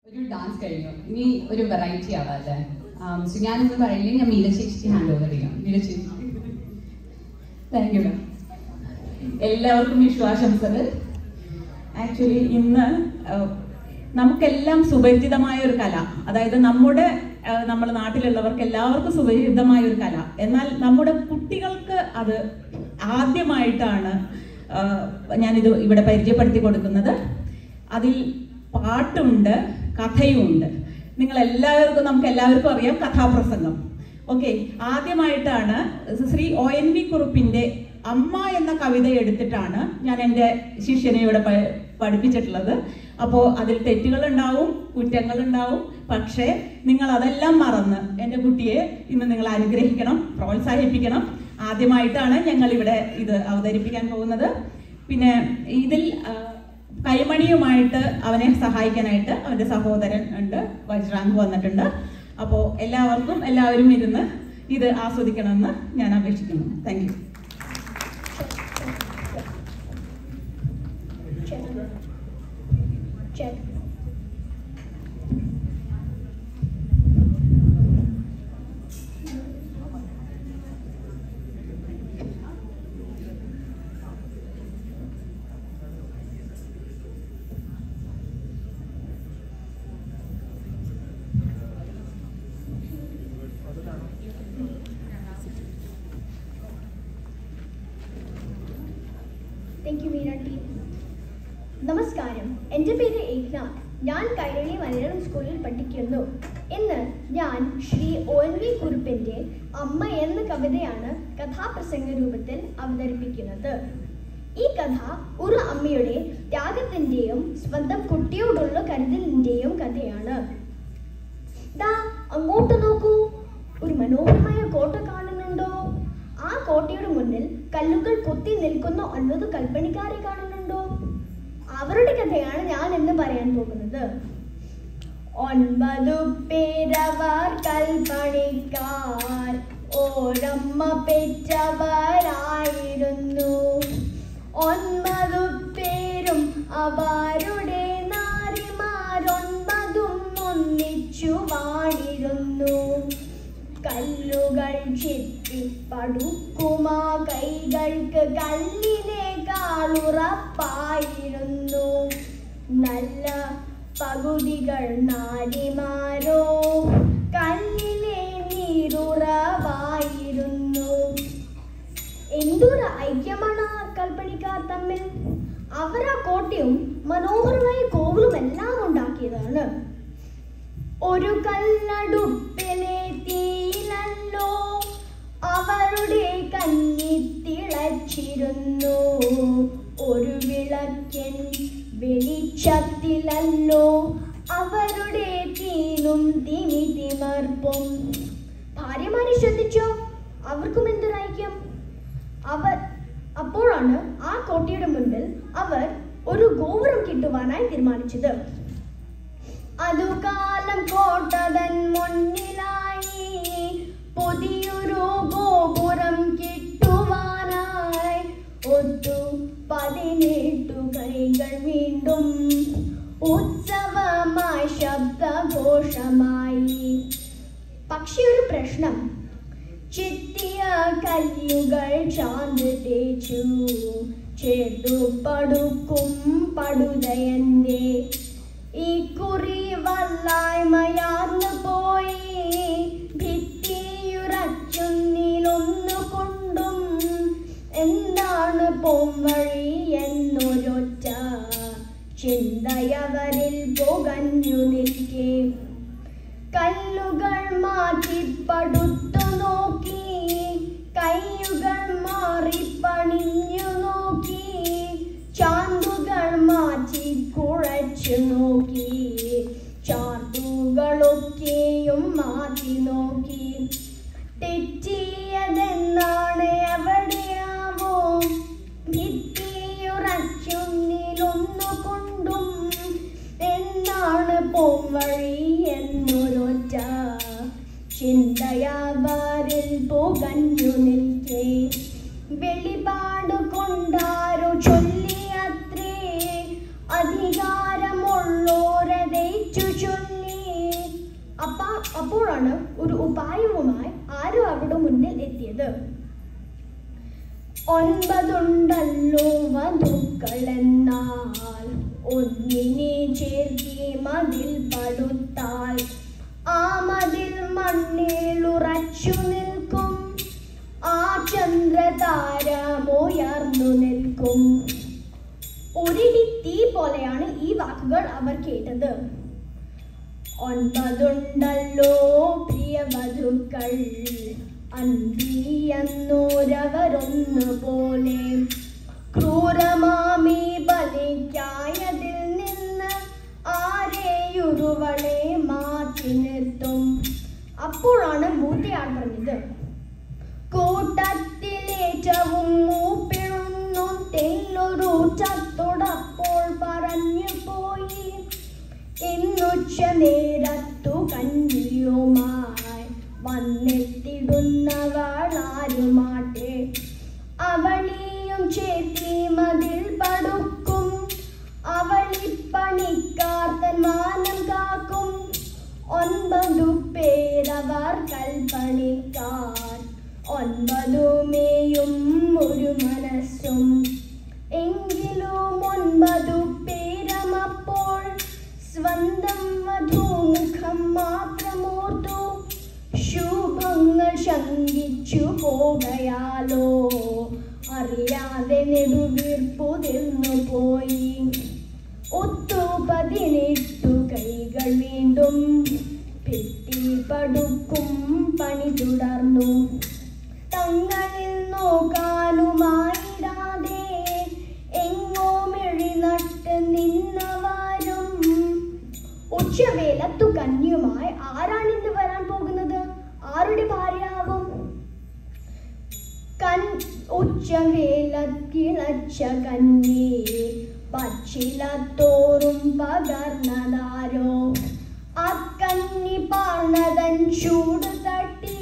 ഒരു ഡാൻസ് കഴിഞ്ഞു ഇനി ഒരു വെറൈറ്റി ആവാല്ലേ സോ ഞാനിന്ന് പറയില്ലേ ഞാൻ മീര ചേച്ചിക്ക് ഹാൻഡ് ഓവർ ചെയ്യാം മീര ചേച്ചി താങ്ക് യു മാം എല്ലാവർക്കും വിശ്വാശംസകൾ ആക്ച്വലി ഇന്ന് ആഹ്, നമുക്കെല്ലാം സുപരിചിതമായ ഒരു കല അതായത് നമ്മുടെ ആഹ്, നമ്മുടെ നാട്ടിലുള്ളവർക്ക് എല്ലാവർക്കും സുപരിചിതമായ ഒരു കല എന്നാൽ നമ്മുടെ കുട്ടികൾക്ക് അത് ആദ്യമായിട്ടാണ് ആഹ്, ഞാനിത് ഇവിടെ പരിചയപ്പെടുത്തി കൊടുക്കുന്നത് അതിൽ പാട്ടുണ്ട് കഥയുമുണ്ട് നിങ്ങൾ എല്ലാവർക്കും നമുക്ക് എല്ലാവർക്കും അറിയാം കഥാപ്രസംഗം ഓക്കെ ആദ്യമായിട്ടാണ് ശ്രീ ഒ എൻ വി കുറുപ്പിന്റെ അമ്മ എന്ന കവിത എടുത്തിട്ടാണ് ഞാൻ എൻ്റെ ശിഷ്യനെ ഇവിടെ പ- പഠിപ്പിച്ചിട്ടുള്ളത് അപ്പോൾ അതിൽ തെറ്റുകൾ ഉണ്ടാവും കുറ്റങ്ങൾ ഉണ്ടാവും പക്ഷേ നിങ്ങൾ അതെല്ലാം മറന്ന് എൻ്റെ കുട്ടിയെ ഇന്ന് നിങ്ങൾ അനുഗ്രഹിക്കണം പ്രോത്സാഹിപ്പിക്കണം ആദ്യമായിട്ടാണ് ഞങ്ങൾ ഇവിടെ ഇത് അവതരിപ്പിക്കാൻ പോകുന്നത് പിന്നെ ഇതിൽ ആ, കൈമണിയുമായിട്ട് അവനെ സഹായിക്കാനായിട്ട് അവൻ്റെ സഹോദരൻ ഉണ്ട് വജ്രാങ്ക് വന്നിട്ടുണ്ട് അപ്പോൾ എല്ലാവർക്കും എല്ലാവരും ഇരുന്ന് ഇത് ആസ്വദിക്കണമെന്ന് ഞാൻ അപേക്ഷിക്കുന്നു thank you Check. Check. Thank you, Meera team. നമസ്കാരം എൻ്റെ പേര് ഏക്നാഥ് ഞാൻ കൈരളി മലയാളം സ്കൂളിൽ പഠിക്കുന്നു ഇന്ന് ഞാൻ ശ്രീ ഒ എൻ വി കുറുപ്പിൻ്റെ അമ്മ എന്ന കവിതയാണ് കഥാപ്രസംഗ രൂപത്തിൽ അവതരിപ്പിക്കുന്നത് ഈ കഥ ഒരു അമ്മയുടെ ത്യാഗത്തിൻ്റെയും സ്വന്തം കുട്ടിയോടുള്ള കരുതലിൻ്റെയും കഥയാണ് ദാ അങ്ങോട്ട് നോക്കൂ ഒരു മനോഹരമായ കോട്ട കാണുന്നുണ്ടോ ആ കോട്ടയുടെ മുന്നിൽ കല്ലുകൾ കൊത്തി നിൽക്കുന്ന ഒൻപത് കൽപ്പണിക്കാരെ കാണുന്നുണ്ടോ അവരുടെ കഥയാണ് ഞാൻ ഇന്ന് പറയാൻ പോകുന്നത് ഒൻപതു പേരവർ കൽപ്പണിക്കാർ ഓരമ്മ പെറ്റവരായിരുന്നു ഒൻപതു പേരും അവരുടെ നാരിമാരൊൻപതും ഒന്നിച്ചു വാണിരുന്നു കല്ലുകൾ ചെത്തി പടുക്കുമാ കൈകൾക്ക് കല്ലിനേക്കാളുറപ്പായിരുന്നു നല്ല പകുതികൾ നാരിമാരോ കല്ലിലെ നീരുറവായിരുന്നു എന്തൊരു ഐക്യമാണ് ആ കൽപ്പണിക്കാർ തമ്മിൽ അവർ ആ കോട്ടയും മനോഹരമായ കോവിലും എല്ലാം ഉണ്ടാക്കിയതാണ് ഒരു കല്ലടുപ്പിലെ തീയിലല്ലോ അവരുടെ കന്നി തിളച്ചിരുന്നു ഒരു വിളക്കൻ വെളിച്ചത്തിലല്ലോ അവരുടെ തീനും തിമിതിമർപ്പും ഭാര്യമാരെ ശ്രദ്ധിച്ചോ അവർക്കും എന്തൊരൈക്യം അവർ അപ്പോഴാണ് ആ കോട്ടയുടെ മുൻപിൽ അവർ ഒരു ഗോപുരം കിട്ടുവാനായി തീരുമാനിച്ചത് അതു കാലം കോട്ടതൻ മുന്നിലായി പുതിയൊരു ഗോപുരം കിട്ടുവാനായി ഒത്തു പതിനെട്ടു കൈകൾ വീണ്ടും ഉത്സവമായി ശബ്ദഘോഷമായി പക്ഷെ ഒരു പ്രശ്നം ചെത്തിയ കല്ലുകൾ ചാന്ത് തേച്ചു ചേർത്തു പടുക്കും പടുതയന്റെ ഈ കുറി വല്ലായ്മയാർന്നു പോയി ഭിത്തിയുറച്ചുന്നിലൊന്നു കൊണ്ടും എന്താണ് പോംവഴി എന്നൊരൊറ്റ ചിന്തയവരിൽ പുകഞ്ഞു നിൽക്കേ കല്ലുകൾ മാറ്റി പടുത്തു നോക്കി കൈയുകൾ മാറി പണിഞ്ഞു നോക്കി ചാന്തുകൾ മാറ്റി കുഴച്ചു നോക്കി ചാർത്തുകളൊക്കെയും മാറ്റി നോക്കി തെറ്റിയതെന്നാണ് എവിടെയാവോ ഭിത്തിയുറച്ചുന്നിലൊന്നു കൊണ്ടും എന്നാണ് പോംവഴി എന്നൊരൊറ്റ ചിന്തയാവാരിൽ പുകഞ്ഞു നിൽക്കേ വെളിപാട് കൊണ്ടാരോ ചൊല്ലിയത്രേ അധികാരമുള്ളോരതേച്ചു ചൊല്ലി അപ്പോഴാണ് ഒരു ഉപായവുമായി ആരും അവിടെ മുന്നിൽ എത്തിയത് ഒൻപതുണ്ടല്ലോ വധുക്കളെന്നാൽ ഒന്നിനെ ചേർത്തി മതിൽ പടുത്താൽ ആ മതിൽ മണ്ണിലുറച്ചു നിൽക്കും ആ ചന്ദ്രതാരമുയർന്നു നിൽക്കും ഒരിടി തീ പോലെയാണ് ഈ വാക്കുകൾ അവർ കേട്ടത് ഒൻപതുണ്ടല്ലോ പ്രിയ വധുക്കൾ അന്തിയെന്നോരവരൊന്നു പോലെ ക്രൂരമാമി ബലിക്കായതിൽ നിന്ന് ആരെയുരുവളെ മാറ്റി നിർത്തും അപ്പോഴാണ് മൂത്തയാൾ പറഞ്ഞത് കൂട്ടത്തിലേറ്റവും മൂപ്പിഴുന്നു തെല്ലൊരു ചത്തോടപ്പോൾ പറഞ്ഞു പോയി ഇന്നുച്ച നേരത്തു കഞ്ഞിയുമായി വന്നെത്തിടുന്നവളാരുമാട്ടെ അവളിയും ചേത്തി മതിൽ പടുക്കും അവളിപ്പണിക്കാർ തൻ മാനം കാക്കും ഒൻപതു പേരവർ കൽപ്പണിക്കാർ ഒൻപതുമേയും ഒരു മനസ്സും എങ്കിലും ഒൻപതു പേരമപ്പോൾ സ്വന്തം വധൂമുഖം മാത്രമോർത്തു ശുഭങ്ങൾ ശങ്കിച്ചു പോകയാലോ അറിയാതെ നെടുവീർപ്പുതിർന്നു പോയി ഒത്തു പതിനെട്ടു കൈകൾ വീണ്ടും പെട്ടി പടുക്കും പണി തുടർന്നു തങ്ങളിൽ നോക്കാനുമായിടാതെ എങ്ങോ മെഴി നട്ട് നിന്നവാരും ഉച്ചവേലത്തു കന്യുമായി ആരാണിന്ന് വരാൻ പോകുന്നത് ആരുടെ ഭാര്യയാവും കൻ ഉച്ചവേലക്കിളച്ച കന്നി പച്ചിലത്തോറും പകർന്നതാരോ അക്കന്നി പാർന്നതൻ ചൂട് തട്ടി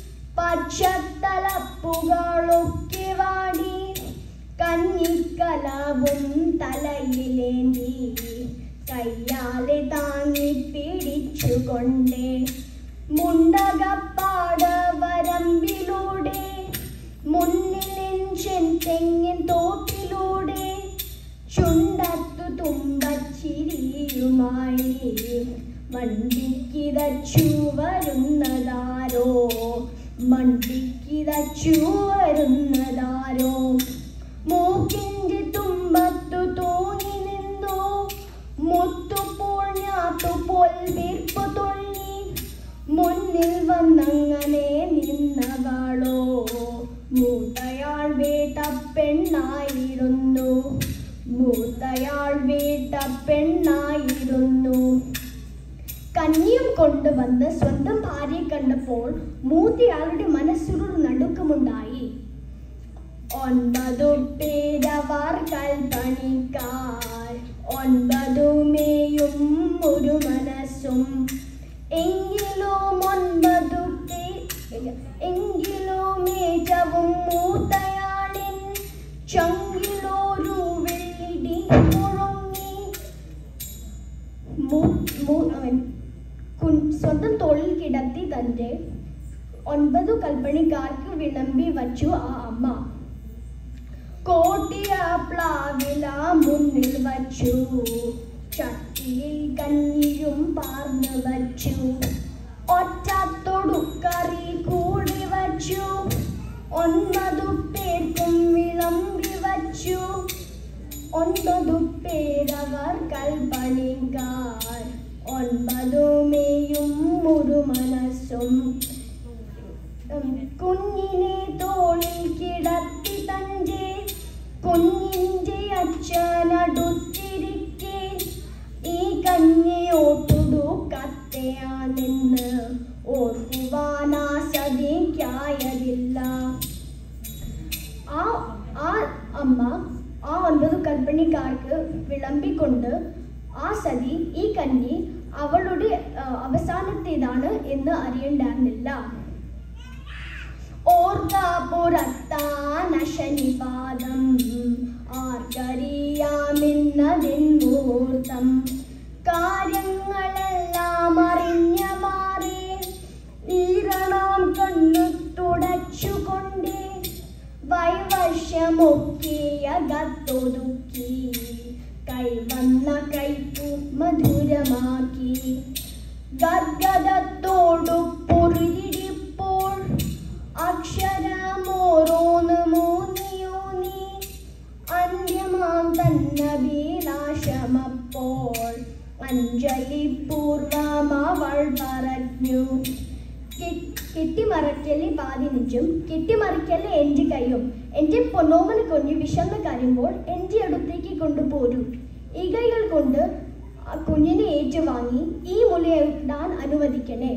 പച്ചത്തലപ്പുകളൊക്കെ വാടി കഞ്ഞിക്കലവും തലയിലേന്തി കയ്യാലെ താങ്ങി പിടിച്ചുകൊണ്ടേ മുണ്ടകപ്പാട വരമ്പിലൂടെ മുന്നിലെഞ്ചൻ തെങ്ങിൻ തോപ്പിലൂടെ ചുണ്ടത്തു തുമ്പച്ചിരിയുമായി മണ്ടിക്കിതച്ചു വരുന്നതാരോ മണ്ടിക്കിതച്ചു വരുന്നതാരോ മൂക്കിന്റെ തുമ്പത്തു തോന്നി നിന്നു മുത്തുപോൾ ഞാത്തുപോൽ വീർപ്പു തുള്ളി മുന്നിൽ വന്നങ്ങനെ നിന്നവളോ മൂത്തയാൾ വീട്ട പെണ്ണായിരുന്നു മൂത്തയാൾ വീട്ട പെണ്ണായിരുന്നു കന്യം കൊണ്ടുവന്ന് സ്വന്തം ഭാര്യയെ കണ്ടപ്പോൾ മൂത്തയാളുടെ മനസ്സിലൊരു നടുക്കമുണ്ടായി ഒൻപതു പേരവർ കൽപ്പണിക്കാർ ഒൻപതുമേയും ഒരു മനസ്സും എങ്കിലും ഒൻപതു പേ- എങ്കിലും ഏറ്റവും മൂത്തയാളിൻ ചങ്കിലൊരു വെള്ളിടി മുഴങ്ങി മൂ- മൂ- അവൻ കുൻ- സ്വന്തം തോളിൽ കിടത്തി തന്റെ ഒൻപതു കൽപ്പണിക്കാർക്ക് വിളമ്പി വച്ചു ആ അമ്മ കോട്ടിയ പ്ലാവില മുന്നിൽ വച്ചു ചട്ടിയിൽ കഞ്ഞിയും പാർന്നു വച്ചു ഒറ്റത്തൊടു കറി കൂടി വച്ചു ഒൻപതു പേർക്കും വിളമ്പി വച്ചു ഒൻപതു പേരവർ കൽപ്പണിക്കാർ ഒൻപതുമേയും ഒരു മനസ്സും ഉം, കുഞ്ഞിനെ തോളിൽ കിടത്തി തന്റെ കുഞ്ഞിന്റെ അച്ഛനടുത്തിരിക്കെ ഈ കഞ്ഞിയോട്ടുടു കത്തയാണെന്ന് ഓർക്കുവാനാ സതിക്കായതില്ല ആ ആ അമ്മ ആ ഒൻപത് കൽപ്പണിക്കാർക്ക് വിളമ്പിക്കൊണ്ട് ആ സതി ഈ കന്നി അവളുടെ ആ, അവസാനത്തേതാണ് എന്ന് അറിയണ്ടായിരുന്നില്ല ഓർക്കാപുറത്താനശനിപാദം ആർക്കറിയാമെന്നതിൻ മുഹൂർത്തം കാര്യങ്ങളെല്ലാം അറിഞ്ഞ മാറി നാം അവൾ പറഞ്ഞു കെ- കെട്ടിമറക്കല് പാതി നെഞ്ചും കെട്ടിമറിക്കല് എൻ്റെ കൈയും എൻ്റെ പൊന്നോമന കുഞ്ഞ് വിശന്ന് കരയുമ്പോൾ എൻ്റെ അടുത്തേക്ക് കൊണ്ടുപോരൂ ഈ കൈകൾ കൊണ്ട് ആ കുഞ്ഞിനെ ഏറ്റുവാങ്ങി ഈ മുലയിടാൻ അനുവദിക്കണേ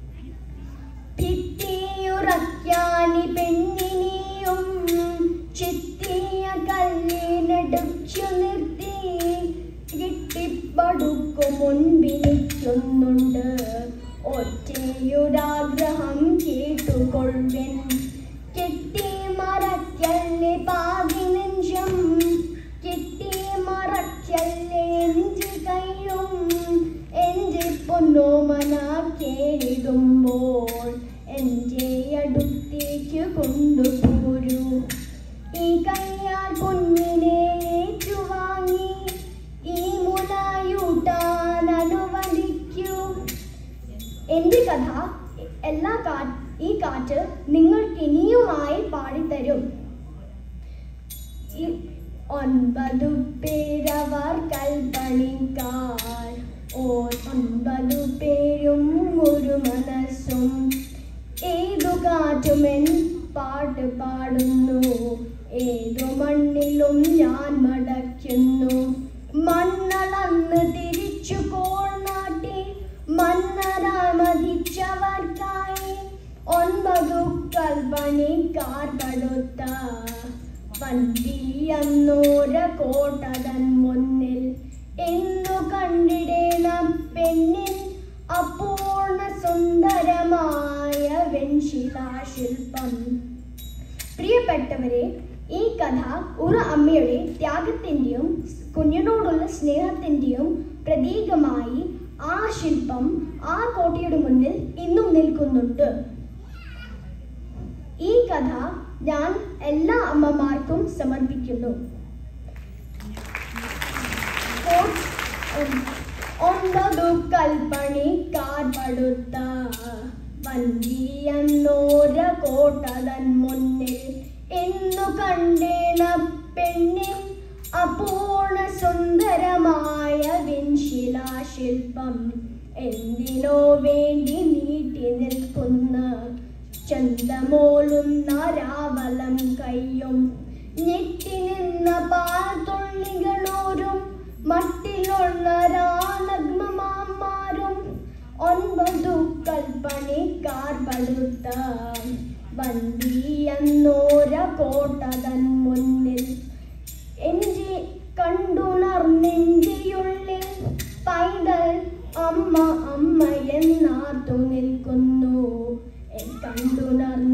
ഭിത്തിയുറക്കാനി പെണ്ണിനെയും ചിത്തിയ കല്ലിനടുച്ചു നിർത്തി കിട്ടിപ്പടുക്കും മുൻപിരിക്കുന്നുണ്ട് ഒറ്റയൊരാഗ്രഹം കേട്ടുകൊള്ളുവൻ കെട്ടി മറക്കല്ലേ പാതി നെഞ്ചം കെട്ടി മറക്കല്ലേ എൻ്റെ കൈയും എൻ്റെ പൊന്നോമന കേളിടുമ്പോൾ എൻ്റെ അടുത്തേക്ക് കൊണ്ടുപോരൂ ഈ കയ്യാൽ കുഞ്ഞിനെ ഏറ്റുവാങ്ങി ഈ മുലയൂട്ടാൻ അനുവദിക്കൂ എൻ്റെ കഥ എല്ലാ കാ ഈ കാറ്റ് നിങ്ങൾക്ക് ഇനിയുമായി പാടിത്തരും ഈ ഒൻപതു പേരവർ കൽപ്പണിക്കാർ ഓ ഒൻപതു പേരും ഒരു മനസ്സും ഏതു കാറ്റുമെൻ പാട്ട് പാടുന്നു ഏതു മണ്ണിലും ഞാൻ മടക്കുന്നു മണ്ണളന്ന് തിരിച്ചു കോൾ നാട്ടി മന്നരാമതിച്ചവർക്കായി ഒൻപതു കൽപ്പണിക്കാർ പടുത്ത വണ്ടിയന്നോര കോട്ടതൻ മുന്നിൽ എന്നു കണ്ടിടേണം പെണ്ണിൻ അപൂർണ സുന്ദരമായ വെൺശിലാശില്പം പ്രിയപ്പെട്ടവരെ ഈ കഥ ഒരു അമ്മയുടെ ത്യാഗത്തിൻ്റെയും കുഞ്ഞിനോടുള്ള സ്നേഹത്തിൻ്റെയും പ്രതീകമായി ആ ശില്പം ആ കോട്ടയുടെ മുന്നിൽ ഇന്നും നിൽക്കുന്നുണ്ട് ഈ കഥ ഞാൻ എല്ലാ അമ്മമാർക്കും സമർപ്പിക്കുന്നു കോട്ട് ഒന്നതു കൽപ്പണിക്കാർ പടുത്ത വന്തിയന്നോര കോട്ടതൻ മുന്നിൽ എന്നു കണ്ടേണ പെണ്ണിൻ അപൂർണ സുന്ദരമായ വെൺശിലാശില്പം എന്തിനോ വേണ്ടി നീട്ടി നിൽക്കുന്ന ചന്തമോലുന്ന രാവലം കയ്യും ഞെട്ടി നിന്ന പാൽത്തുള്ളികളോരും മട്ടിലുള്ള രാനഗ്മമാരും ഒൻപതു കൽപ്പണിക്കാർ പടുത്ത വന്തിയന്നോര കോട്ടതൻ മുന്നിൽ എൻ്റെ കണ്ടുണർന്നെൻ്റെയുള്ളിൽ പൈതൽ അമ്മ അമ്മ എന്നാത്തു നിൽക്കുന്നു എൻ കണ്ടുണർന്ന